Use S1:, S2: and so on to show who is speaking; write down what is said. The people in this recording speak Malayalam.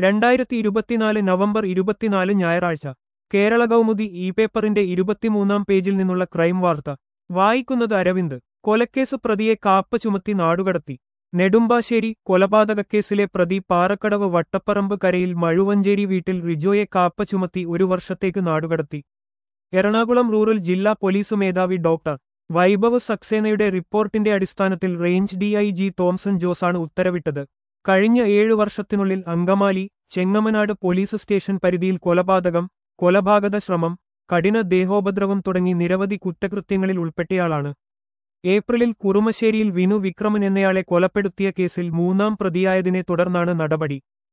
S1: രണ്ടായിരത്തി ഇരുപത്തിനാല് നവംബർ ഇരുപത്തിനാല് ഞായറാഴ്ച കേരള കൗമുദി ഇ പേപ്പറിന്റെ ഇരുപത്തിമൂന്നാം പേജിൽ നിന്നുള്ള ക്രൈം വാർത്ത വായിക്കുന്നത് അരവിന്ദ് കൊലക്കേസ് പ്രതിയെ കാപ്പ ചുമത്തി നാടുകടത്തി നെടുമ്പാശ്ശേരി കൊലപാതകക്കേസിലെ പ്രതി പാറക്കടവ് വട്ടപ്പറമ്പ് കരയിൽ മഴുവഞ്ചേരി വീട്ടിൽ റിജോയെ കാപ്പ ചുമത്തി ഒരു വർഷത്തേക്ക് നാടുകടത്തി എറണാകുളം റൂറൽ ജില്ലാ പോലീസ് മേധാവി ഡോക്ടർ വൈഭവ് സക്സേനയുടെ റിപ്പോർട്ടിന്റെ അടിസ്ഥാനത്തിൽ റേഞ്ച് ഡിഐജി തോംസൺ ജോസാണ് ഉത്തരവിട്ടത് കഴിഞ്ഞ ഏഴു വർഷത്തിനുള്ളിൽ അങ്കമാലി ചെങ്ങമനാട് പോലീസ് സ്റ്റേഷൻ പരിധിയിൽ കൊലപാതകം കൊലപാതക ശ്രമം കഠിന ദേഹോപദ്രവം തുടങ്ങി നിരവധി കുറ്റകൃത്യങ്ങളിൽ ഉൾപ്പെട്ടയാളാണ് ഏപ്രിലിൽ കുറുമശ്ശേരിയിൽ വിനു വിക്രമൻ എന്നയാളെ കൊലപ്പെടുത്തിയ കേസിൽ മൂന്നാം പ്രതിയായതിനെ തുടർന്നാണ് നടപടി